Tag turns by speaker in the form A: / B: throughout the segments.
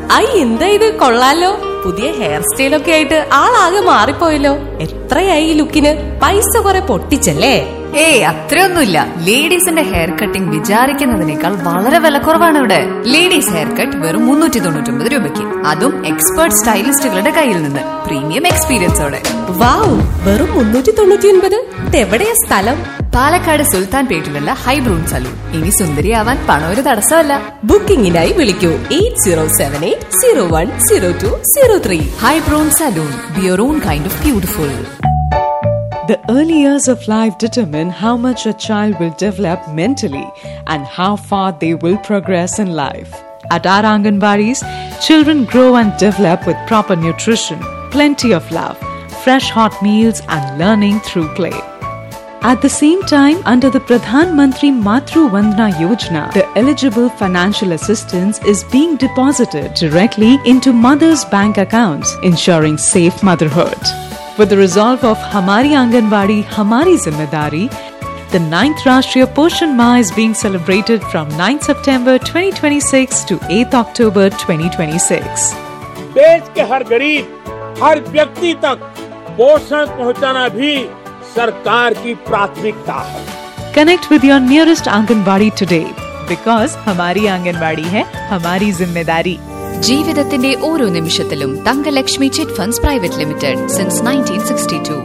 A: I എന്താ ഇത് കൊള്ളാലോ പുതിയ ഹെയർ സ്റ്റൈലൊക്കെ ആയിട്ട് ആളാകെ മാറിപ്പോയല്ലോ എത്രയായി ഈ ലുക്കിന് പൈസ കുറെ പൊട്ടിച്ചല്ലേ
B: ഏയ് അത്രയൊന്നുമില്ല ലേഡീസിന്റെ ഹെയർ കട്ടിംഗ് വിചാരിക്കുന്നതിനേക്കാൾ വളരെ വിലക്കുറവാണ് ഇവിടെ ലേഡീസ് ഹെയർ കട്ട് വെറും മുന്നൂറ്റി തൊണ്ണൂറ്റി ഒമ്പത് രൂപയ്ക്ക് അതും എക്സ്പേർട്ട് സ്റ്റൈലിസ്റ്റുകളുടെ കയ്യിൽ നിന്ന് പ്രീമിയം എക്സ്പീരിയൻസോടെ
A: വാവ് വെറും മുന്നൂറ്റി തൊണ്ണൂറ്റി ഒൻപത് ഇതെവിടെയാ സ്ഥലം
B: പാലക്കാട് സുൽത്താൻ പേട്ടിലുള്ള ഹൈബ്രൂൺ സലൂൺ ഇനി സുന്ദരിയാവാൻ പണം ഒരു തടസ്സമല്ല
A: ബുക്കിംഗിനായി വിളിക്കൂ eight zero seven eight zero one zero two zero three
B: ഹൈബ്രൂൺ സലൂൺ ബിയർ on kind of beautiful
C: The early years of life determine how much a child will develop mentally and how far they will progress in life. At our Anganwadis, children grow and develop with proper nutrition, plenty of love, fresh hot meals, and learning through play. At the same time, under the Pradhan Mantri Matru Vandana Yojana, the eligible financial assistance is being deposited directly into mothers' bank accounts, ensuring safe motherhood. With the resolve of Hamari Anganwadi, Hamari Zimmedari, the 9th Rashtriya Poshan Ma is being celebrated from 9 September 2026 to 8 October 2026.
D: देश के हर गरीब हर व्यक्ति तक पोषण पहुंचाना भी सरकार की प्राथमिकता है
C: Connect with your nearest Anganwadi today because Hamari Anganwadi hai Hamari Zimmedari.
B: ജീവിതത്തിന്റെ ഓരോ നിമിഷത്തിലും Thangalakshmi chit funds private limited since nineteen sixty two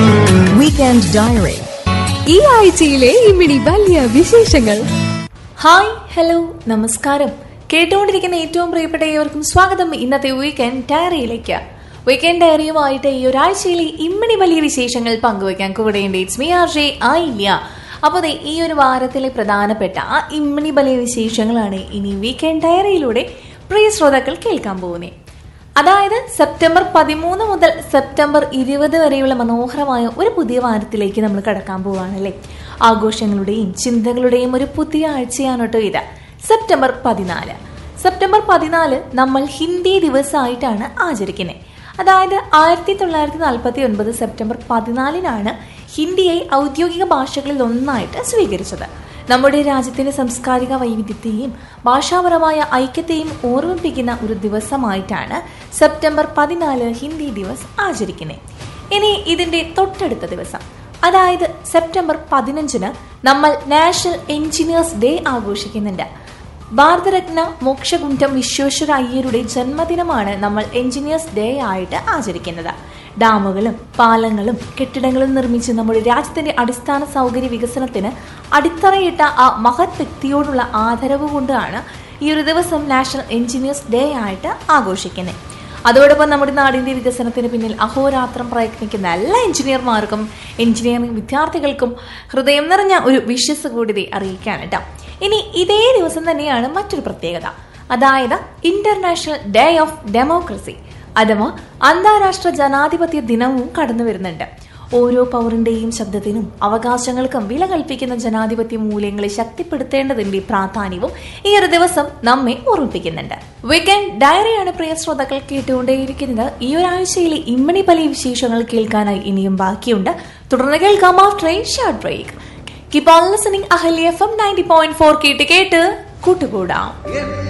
E: weekend diary
F: ഈ ആഴ്ചയിലെ ഇമിടി വലിയ വിശേഷങ്ങൾ ഹായ് ഹലോ നമസ്കാരം കേട്ടുകൊണ്ടിരിക്കുന്ന ഏറ്റവും പ്രിയപ്പെട്ട ഏവർക്കും സ്വാഗതം ഇന്നത്തെ വീക്കെൻഡ് ഡയറിയിലേക്ക് വീക്കെൻഡ് ഡയറിയുമായിട്ട് ഈ ഒരാഴ്ചയിലെ ഇമ്മിണി വലിയ വിശേഷങ്ങൾ പങ്കുവയ്ക്കാൻ കൂടെയുണ്ട് ഇറ്റ്സ് മീ ആർ ജെ ആയില്ല അപ്പോൾ ദേ ഈ ഒരു വാരത്തിലെ പ്രധാനപ്പെട്ട ആ ഇമ്മിണി വലിയ വിശേഷങ്ങളാണ് ഇനി വീക്കെൻഡ് ഡയറിയിലൂടെ പ്രിയ ശ്രോതാക്കൾ കേൾക്കാൻ പോകുന്നത് അതായത് സെപ്റ്റംബർ പതിമൂന്ന് മുതൽ സെപ്റ്റംബർ ഇരുപത് വരെയുള്ള മനോഹരമായ ഒരു പുതിയ വാരത്തിലേക്ക് നമ്മൾ കടക്കാൻ പോവാണല്ലേ ആഘോഷങ്ങളുടെയും ചിന്തകളുടെയും ഒരു പുതിയ ആഴ്ചയാണ് കേട്ടോ ഇത് സെപ്റ്റംബർ പതിനാല് സെപ്റ്റംബർ പതിനാല് നമ്മൾ ഹിന്ദി ദിവസമായിട്ടാണ് ആചരിക്കുന്നത് അതായത് ആയിരത്തി തൊള്ളായിരത്തി നാൽപ്പത്തി ഒൻപത് സെപ്റ്റംബർ പതിനാലിനാണ് ഹിന്ദിയെ ഔദ്യോഗിക ഭാഷകളിൽ ഒന്നായിട്ട് സ്വീകരിച്ചത് നമ്മുടെ രാജ്യത്തിന്റെ സാംസ്കാരിക വൈവിധ്യത്തെയും ഭാഷാപരമായ ഐക്യത്തെയും ഓർമ്മിപ്പിക്കുന്ന ഒരു ദിവസമായിട്ടാണ് സെപ്റ്റംബർ പതിനാല് ഹിന്ദി ദിവസ് ആചരിക്കുന്നത് ഇനി ഇതിന്റെ തൊട്ടടുത്ത ദിവസം അതായത് സെപ്റ്റംബർ പതിനഞ്ചിന് നമ്മൾ നാഷണൽ എഞ്ചിനീയേഴ്സ് ഡേ ആഘോഷിക്കുന്നുണ്ട് ഭാരതരത്ന മോക്ഷകുണ്ഠം വിശ്വേശ്വര അയ്യരുടെ ജന്മദിനമാണ് നമ്മൾ എഞ്ചിനീയേഴ്സ് ഡേ ആയിട്ട് ആചരിക്കുന്നത് ഡാമുകളും പാലങ്ങളും കെട്ടിടങ്ങളും നിർമ്മിച്ച് നമ്മുടെ രാജ്യത്തിന്റെ അടിസ്ഥാന സൗകര്യ വികസനത്തിന് അടിത്തറയിട്ട ആ മഹത് വ്യക്തിയോടുള്ള ആദരവ് കൊണ്ടാണ് ഈ ഒരു ദിവസം നാഷണൽ എഞ്ചിനീയേഴ്സ് ഡേ ആയിട്ട് ആഘോഷിക്കുന്നത് അതോടൊപ്പം നമ്മുടെ നാടിന്റെ വികസനത്തിന് പിന്നിൽ അഹോരാത്രം പ്രയത്നിക്കുന്ന എല്ലാ എഞ്ചിനീയർമാർക്കും എഞ്ചിനീയറിംഗ് വിദ്യാർത്ഥികൾക്കും ഹൃദയം നിറഞ്ഞ ഒരു വിശ്വസ് കൂടി അറിയിക്കാൻ കേട്ടോ ഇനി ഇതേ ദിവസം തന്നെയാണ് മറ്റൊരു പ്രത്യേകത അതായത് ഇന്റർനാഷണൽ ഡേ ഓഫ് ഡെമോക്രസി അഥവാ അന്താരാഷ്ട്ര ജനാധിപത്യ ദിനവും കടന്നു വരുന്നുണ്ട് ഓരോ പൗരന്റെയും ശബ്ദത്തിനും അവകാശങ്ങൾക്കും വില കൽപ്പിക്കുന്ന ജനാധിപത്യ മൂല്യങ്ങളെ ശക്തിപ്പെടുത്തേണ്ടതിന്റെ പ്രാധാന്യവും ഈ ഒരു ദിവസം നമ്മെ ഓർമ്മിപ്പിക്കുന്നുണ്ട് വീക്കെൻഡ് ഡയറിയാണ് പ്രിയ ശ്രോതാക്കൾ കേട്ടുകൊണ്ടേയിരിക്കുന്നത് ഈ ഒരാഴ്ചയിലെ ഇമ്മണി പല വിശേഷങ്ങൾ കേൾക്കാനായി ഇനിയും ബാക്കിയുണ്ട് തുടർന്ന് കേൾക്കാം after a short break keep on listening Ahalya F M ninety point four കേട്ട് കേട്ട് കൂട്ടുകൂടാം